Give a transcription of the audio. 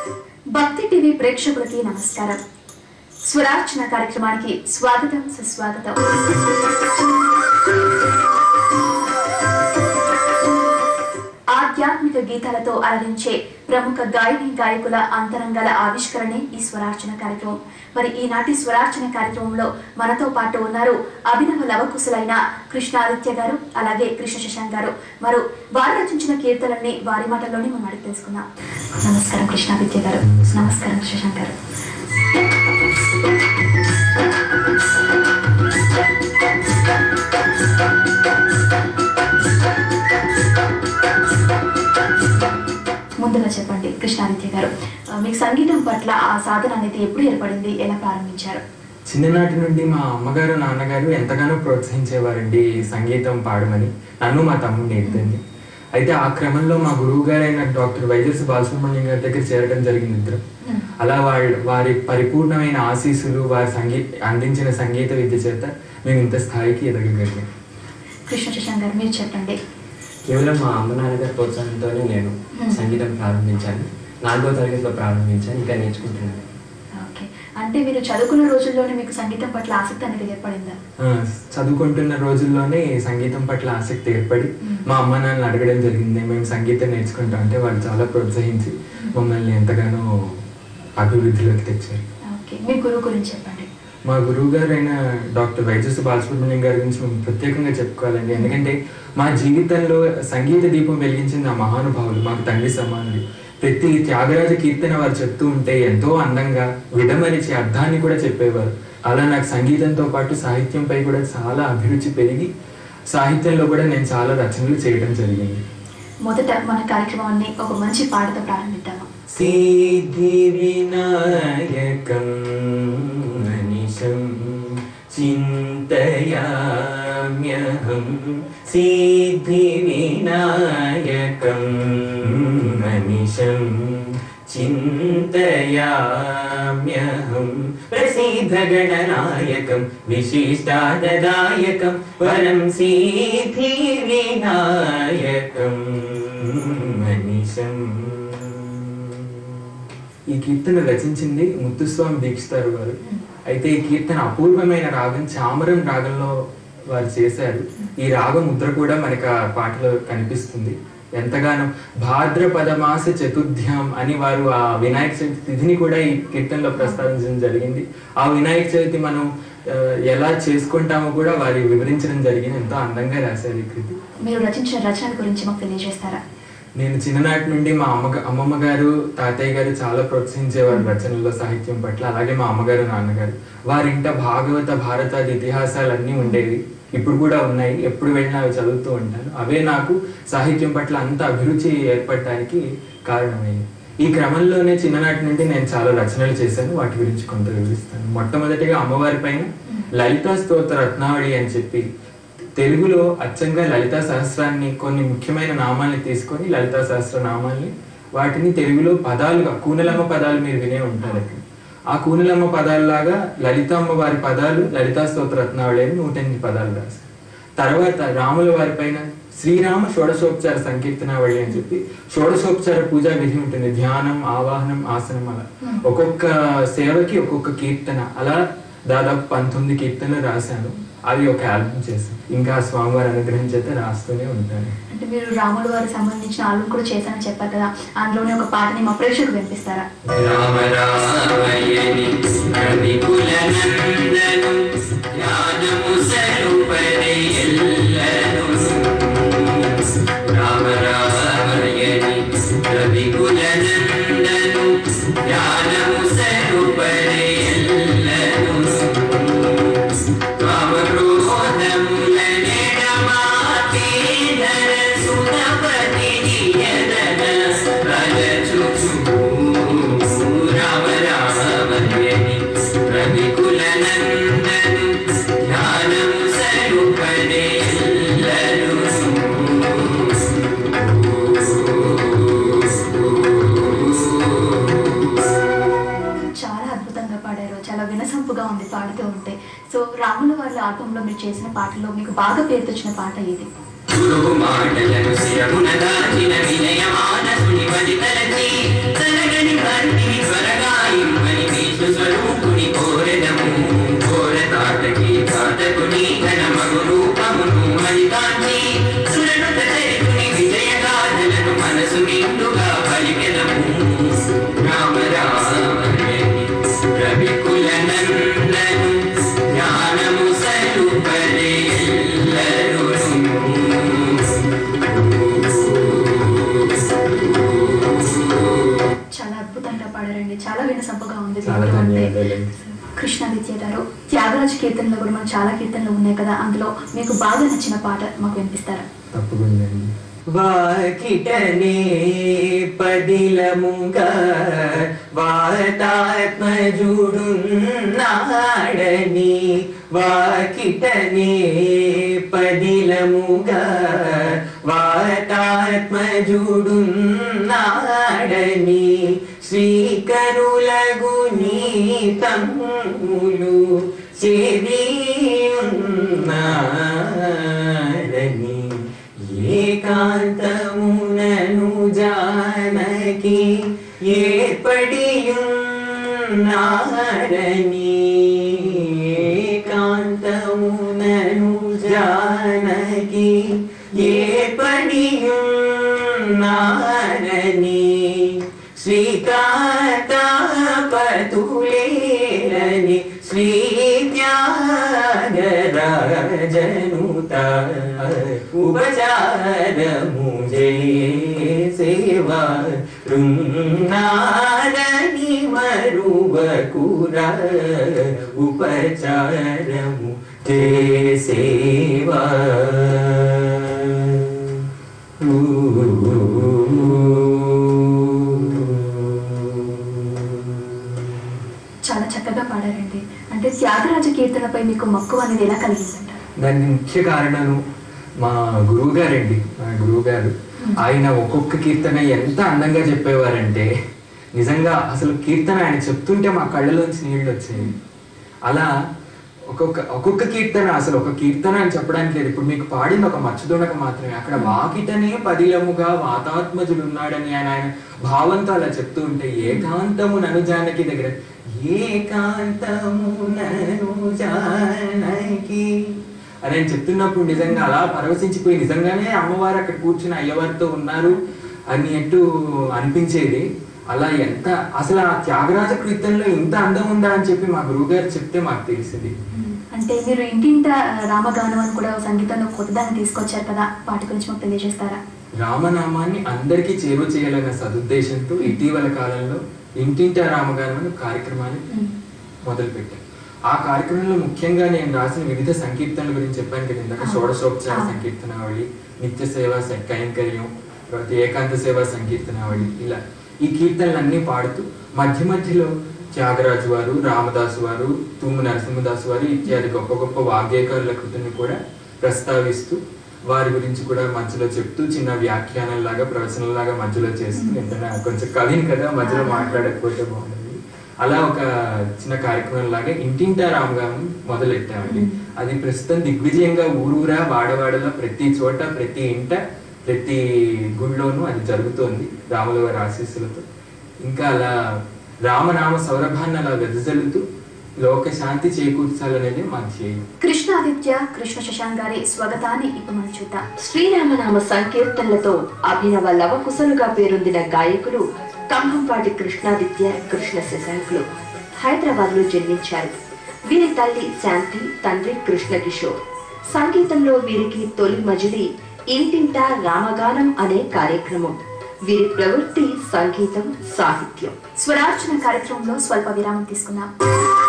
భక్తి టీవీ ప్రేక్షకులకి నమస్కారం స్వరార్చన కార్యక్రమానికి స్వాగతం సుస్వాగతం ఆధ్యాత్మిక గీతాలతో అలరించే ప్రముఖ గాయని గాయకుల అంతరంగాల ఆవిష్కరణే ఈ స్వరార్చన కార్యక్రమం మరి ఈనాటి స్వరార్చన కార్యక్రమంలో మనతో పాటు ఉన్నారు అభినవ లవకుశులైన కృష్ణాదిత్య గారు అలాగే కృష్ణ శశాంక్ గారు మరో వారు రచించిన కీర్తనల్ని వారి మాటల్లోనే మనం అడిగి తెలుసుకుందాం నమస్కారం కృష్ణాదిత్య గారు నమస్కారం శశాంక్ గారు ముందుగా చెప్పండి కృష్ణాదిత్య గారు ఆ, మీకు సంగీతం పట్ల ఆ సాధన అనేది ఎప్పుడు ఏర్పడింది ఎలా ప్రారంభించారు చిన్ననాటి నుండి మా అమ్మగారు నాన్నగారు ఎంతగానో ప్రోత్సహించేవారండి సంగీతం పాడమని నన్ను మా తమ్ముడిని ఇద్దరిని అయితే ఆ క్రమంలో మా గురువు గారైన డాక్టర్ వైద్యస్ బాలసుబ్రహ్మణ్యం గారి దగ్గర చేరడం జరిగింది ఇద్దరు అలా వాళ్ళ వారి పరిపూర్ణమైన ఆశీస్సులు వారి సంగీత అందించిన సంగీత విద్య చేత మేము ఇంత స్థాయికి ఎదగగలిగాం కృష్ణ శశాంక్ గారు మీరు చెప్పండి కేవలం మా అమ్మ నాన్నగారి ప్రోత్సాహంతోనే నేను సంగీతం ప్రారంభించాను నాలుగో తరగతిలో ప్రారంభించాను ఇంకా నేర్చుకుంటున్నాను ఓకే అంటే మీరు చదువుకున్న రోజుల్లోనే మీకు సంగీతం పట్ల ఆసక్తి అనేది ఏర్పడిందా ఆ, చదువుకుంటున్న రోజుల్లోనే సంగీతం పట్ల ఆసక్తి ఏర్పడి మా అమ్మ నాన్నలు అడగడం జరిగింది మేము సంగీతం నేర్చుకుంటాం అంటే వాళ్ళు చాలా ప్రోత్సహించి మమ్మల్ని ఎంతగానో అభివృద్ధిలోకి తెచ్చారు ఓకే మీ గురువు గురించి చెప్పండి మా గురువు గారు అయిన డాక్టర్ వైద్యస్ బాలసుబ్రహ్మణ్యం గారి గురించి మేము ప్రత్యేకంగా చెప్పుకోవాలండి ఎందుకంటే మా జీవితంలో సంగీత దీపం వెలిగించిన ఆ మహానుభావులు మాకు తండ్రి సమానులు ప్రతి త్యాగరాజ కీర్తన వారు చెప్తూ ఉంటే ఎంతో అందంగా విడమరిచి అర్థాన్ని కూడా చెప్పేవారు అలా నాకు సంగీతంతో పాటు సాహిత్యంపై కూడా చాలా అభిరుచి పెరిగి సాహిత్యంలో కూడా నేను చాలా రచనలు చేయడం జరిగింది మొదట మన కార్యక్రమాన్ని ఒక మంచి పాటతో ప్రారంభిద్దాము సిద్ధి వినాయకం అనిశం చింతయామ్యహం సిద్ధి వినాయకం అనిశం చింతయామ్యహం ప్రసిద్ధ గణనాయకం విశిష్టాదాయకం వరం సిద్ధి వినాయకం మనిషం ఈ కీర్తన రచించింది ముత్తుస్వామి దీక్షితారు గారు అయితే ఈ కీర్తన అపూర్వమైన రాగం చామరం రాగంలో వారు చేశారు ఈ రాగం ముద్ర కూడా మనకి ఆ పాటలో కనిపిస్తుంది ఎంతగానో భాద్రపద మాస చతుర్థ్యం అని వారు ఆ వినాయక చవితి తిథిని కూడా ఈ కీర్తనలో ప్రస్తావించడం జరిగింది ఆ వినాయక చవితి మనం ఆ, ఎలా చేసుకుంటామో కూడా వారు వివరించడం జరిగింది ఎంతో అందంగా రాశారు ఈ కృతి మీరు రచించిన రచనల గురించి మాకు తెలియజేస్తారా నేను చిన్ననాటి నుండి మా అమ్మ అమ్మమ్మ గారు తాతయ్య గారు చాలా ప్రోత్సహించేవారు రచనల్లో సాహిత్యం పట్ల అలాగే మా అమ్మగారు నాన్నగారు వారింట భాగవత భారతాది ఇతిహాసాలు అన్నీ ఉండేవి ఇప్పుడు కూడా ఉన్నాయి ఎప్పుడు వెళ్ళినా అవి చదువుతూ ఉంటాను అవే నాకు సాహిత్యం పట్ల అంత అభిరుచి ఏర్పడటానికి కారణమైంది ఈ క్రమంలోనే చిన్ననాటి నుండి నేను చాలా రచనలు చేశాను వాటి గురించి కొంత వివరిస్తాను మొట్టమొదటిగా అమ్మవారి పైన లలితా స్తోత్ర రత్నావళి అని చెప్పి తెలుగులో అచ్చంగా లలితా సహస్రాన్ని కొన్ని ముఖ్యమైన నామాల్ని తీసుకొని లలితా సహస్ర నామాల్ని వాటిని తెలుగులో పదాలుగా కూనలమ్మ పదాలు మీరు వినే ఉంటారు అక్కడ ఆ కూనలమ్మ పదాలలాగా లలితామ్మ వారి పదాలు లలితా స్తోత్ర రత్నావళి అని నూట ఎనిమిది పదాలు రాశారు తర్వాత రాముల వారి పైన శ్రీరామ షోడశోపచార సంకీర్తనావళి అని చెప్పి షోడశోపచార పూజా విధి ఉంటుంది ధ్యానం ఆవాహనం ఆసనం అలా ఒక్కొక్క సేవకి ఒక్కొక్క కీర్తన అలా దాదాపు పంతొమ్మిది కీర్తనలు రాశాను అవి ఒక ఆల్బమ్ చేశాను ఇంకా స్వామివారి అనుగ్రహం చేత రాస్తూనే ఉంటాను అంటే మీరు రాముల వారికి సంబంధించిన ఆల్బమ్ కూడా చేశానని చెప్పారు కదా అందులోనే ఒక పాటని మా ప్రేక్షకులు వినిపిస్తారా రామ రామయని రవికుల నందను జ్ఞానము సరుపరి ఎల్లను రామ రామయని రవికుల నందను జ్ఞానము సరుపరి ఎల్లను కామక్రోధముల నెడమాతి ధర సుధపతి నియదన రజచుచు రామ రామయని రవికుల నందను ధ్యానము సరుపడే చాలా అద్భుతంగా పాడారు చాలా వినసంపుగా ఉంది పాడుతూ ఉంటే సో రాముల వారి ఆల్బంలో మీరు చేసిన పాటలో మీకు బాగా పేరు తెచ్చిన పాట ఏది గురువు మాటలను శిరమున దాచిన వినయ మానసుని వడి తలచి తలగని భర్త మనసు నిండుగా పలికెదము రామ రామని రవికుల నందను జ్ఞానము సలుపరే చాలా అద్భుతంగా పాడారండి చాలా వినసంపుగా ఉంది చాలా వింటూ ఉంటే. ధన్యవాదాలండి. కృష్ణ విద్య గారు త్యాగరాజ కీర్తనలో కూడా మనకు చాలా కీర్తనలు ఉన్నాయి కదా అందులో మీకు బాగా నచ్చిన పాట మాకు వినిపిస్తారా తప్పకుండా అండి వాకిటనే పదిలముగా వాతాత్మజుడున్నాడని వాకిటనే పదిలముగా వాతాత్మజుడున్నాడని శ్రీకరులగు నీ తమ్ములు చేరియున్నాడని ఏకాంతమునను జానకి ఏర్పడియున్నారని ఏకాంతమునను జానకి ఏర్పడియున్నారని శ్రీకాంతపతులేరని శ్రీ త్యాగరాజనుత ఉపచారము సేవా రున్నారని మరువకురా ఉపచారము సేవా చాలా చక్కగా పాడారండి అంటే త్యాగరాజ కీర్తనపై మీకు మక్కువ అనేది ఎలా కలిగిందంటారు దానికి ముఖ్య కారణము మా గురువు గారండి మా గురువు గారు ఆయన ఒక్కొక్క కీర్తన ఎంత అందంగా చెప్పేవారంటే నిజంగా అసలు కీర్తన ఆయన చెప్తుంటే మా కళ్ళలోంచి నీళ్ళు వచ్చాయి అలా ఒక్కొక్క ఒక్కొక్క కీర్తన అసలు ఒక కీర్తన అని చెప్పడానికి లేదు ఇప్పుడు మీకు పాడింది ఒక మచ్చుదొనక మాత్రమే అక్కడ వాకిటనే పదిలముగా వాతాత్మజుడు ఉన్నాడని ఆయన ఆయన భావంతో అలా చెప్తూ ఉంటే ఏకాంతము నను జానకి దగ్గర ఏకాంతము నను జానకి అని ఆయన చెప్తున్నప్పుడు నిజంగా అలా పరవశించిపోయి నిజంగానే అమ్మవారు అక్కడ కూర్చుని అయ్యవారితో ఉన్నారు అన్నట్టు అనిపించేది అలా ఎంత అసలు ఆ త్యాగరాజ కీర్తనలో ఇంత అందం ఉందా అని చెప్పి మా గురువుగారు చెప్తే మాకు తెలిసింది అంటే మీరు ఇంటింట రామగానం అని కూడా సంగీతంలో కొత్తదాన్ని తీసుకొచ్చారు కదా వాటి గురించి మాకు తెలియజేస్తారా రామనామాన్ని అందరికీ చేరువ చేయాలన్న సదుద్దేశంతో ఇటీవల కాలంలో ఇంటింటా రామగానం అనే కార్యక్రమాన్ని మొదలుపెట్టాను ఆ కార్యక్రమంలో ముఖ్యంగా నేను రాసిన వివిధ సంకీర్తనల గురించి చెప్పాను కదా ఇందాక ఆ. షోడశోపచార ఆ. సంకీర్తనావళి నిత్య సేవ స- కైంకర్యం తర్వాత ఏకాంత సేవ సంకీర్తనావళి ఇలా ఈ కీర్తనలన్నీ పాడుతూ మధ్య మధ్యలో త్యాగరాజు వారు రామదాసు వారు తూము నరసింహదాసు వారు ఇత్యాది గొప్ప గొప్ప వాగ్గేయకారుల కృతిని కూడా ప్రస్తావిస్తూ వారి గురించి కూడా మధ్యలో చెప్తూ చిన్న వ్యాఖ్యానంలాగా ప్రవచనంలాగా మధ్యలో చేస్తూ ఏంటంటే కొంచెం కవిని కదా మధ్యలో మాట్లాడకపోతే బాగుంటుంది అలా ఒక చిన్న కార్యక్రమం లాగా ఇంటింటా రామగానం మొదలెట్టామండి అది ప్రస్తుతం దిగ్విజయంగా ఊరూరా వాడవాడలో ప్రతి చోట ప్రతి ఇంట ప్రతి గుళ్ళోనూ అది జరుగుతోంది రాముల వారి ఆశీస్సులతో ఇంకా అలా రామనామ సౌరభాన్ని అలా వెదజల్లుతూ లోక శాంతి చేకూర్చాలనేది మా ధ్యేయం కృష్ణాదిత్య కృష్ణ శశాంక్ గారి స్వాగతాన్ని ఇప్పుడు మనం చూద్దాం శ్రీరామనామ సంకీర్తనలతో అభినవ లవకుశలుగా పేరొందిన గాయకులు కంభంపాటి కృష్ణాదిత్య కృష్ణ శశాంకులు హైదరాబాద్ లో జన్మించారు వీరి తల్లి శాంతి తండ్రి కృష్ణ కిషోర్ సంగీతంలో వీరికి తొలి మజిలి ఇంటింటా రామగానం అనే కార్యక్రమం వీరి ప్రవృత్తి సంగీతం సాహిత్యం స్వరార్చన కార్యక్రమంలో స్వల్ప విరామం తీసుకున్నాం